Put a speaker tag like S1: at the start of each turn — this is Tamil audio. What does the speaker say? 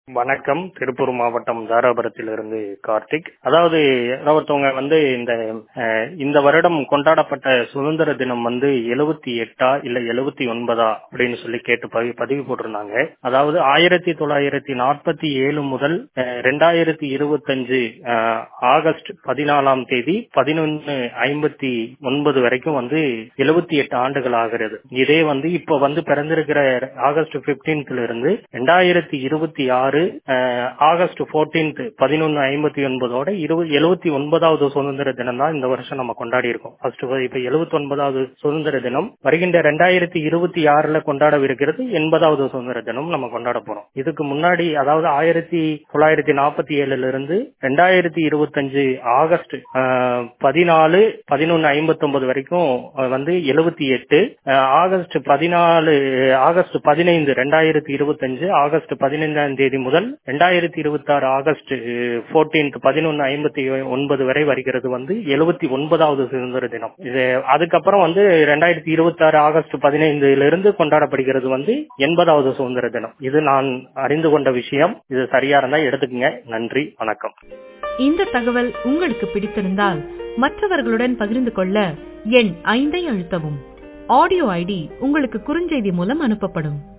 S1: வணக்கம் திருப்பூர் மாவட்டம் தாராபுரத்திலிருந்து கார்த்திக் அதாவது ஒருத்தவங்க வந்து இந்த அஹ், இந்த வருடம் கொண்டாடப்பட்ட சுதந்திர தினம் வந்து எழுபத்தி எட்டா இல்ல எழுபத்தி ஒன்பதா அப்படின்னு சொல்லி கேட்டு பதிவு பதிவு போட்டிருந்தாங்க அதாவது ஆயிரத்தி தொள்ளாயிரத்தி நாற்பத்தி ஏழு முதல் ரெண்டாயிரத்தி இருபத்தஞ்சு ஆகஸ்ட் பதினாலாம் தேதி பதினொன்னு ஐம்பத்தி ஒன்பது வரைக்கும் வந்து எழுபத்தி எட்டு ஆண்டுகள் ஆகிறது இதே வந்து இப்ப வந்து பிறந்திருக்கிற ஆகஸ்ட் பிப்டீன்த்ல இருந்து ரெண்டாயிரத்தி இருபத்தி ஆறு ஆகஸ்ட் போர்டீன்த் பதினொன்னு ஐம்பத்தி ஒன்பதோட இருபது எழுபத்தி ஒன்பதாவது சுதந்திர தினம் தான் இந்த வருஷம் நம்ம கொண்டாடி இருக்கோம் ஃபர்ஸ்ட் இப்ப எழுபத்தி ஒன்பதாவது சுதந்திர தினம் வருகின்ற ரெண்டாயிரத்தி இருபத்தி ஆறுல கொண்டாடவிருக்கிறது எண்பதாவது சுதந்திர தினம் நம்ம கொண்டாட போறோம் இதுக்கு முன்னாடி அதாவது ஆயிரத்தி தொள்ளாயிரத்தி நாற்பத்தி ஏழுல இருந்து ரெண்டாயிரத்தி இருபத்தஞ்சு ஆகஸ்ட் பதினாலு பதினொன்னு ஐம்பத்தி ஒன்பது வரைக்கும் அஹ், வந்து எழுபத்தி எட்டு ஆகஸ்ட் பதினாலு ஆகஸ்ட் பதினைந்து ரெண்டாயிரத்தி இருபத்தஞ்சு ஆகஸ்ட் பதினைந்தாம் தேதி முதல் ரெண்டாயிரத்தி இருபத்தி ஆறு ஆகஸ்ட் போர்டீன்த் பதினொன்னு ஐம்பத்தி ஒன்பது வரை வருகிறது வந்து எழுபத்தி ஒன்பதாவது சுதந்திர தினம் இது அதுக்கப்புறம் வந்து ரெண்டாயிரத்தி இருபத்தி ஆறு ஆகஸ்ட் பதினைந்துல இருந்து கொண்டாடப்படுகிறது வந்து எண்பதாவது சுதந்திர தினம் இது நான் அறிந்து கொண்ட விஷயம் இது சரியா இருந்தா எடுத்துக்கங்க நன்றி வணக்கம்
S2: இந்த தகவல் உங்களுக்கு பிடித்திருந்தால் மற்றவர்களுடன் பகிர்ந்து கொள்ள எண் ஐந்தை அழுத்தவும் ஆடியோ ஐடி உங்களுக்கு குறுஞ்செய்தி மூலம் அனுப்பப்படும்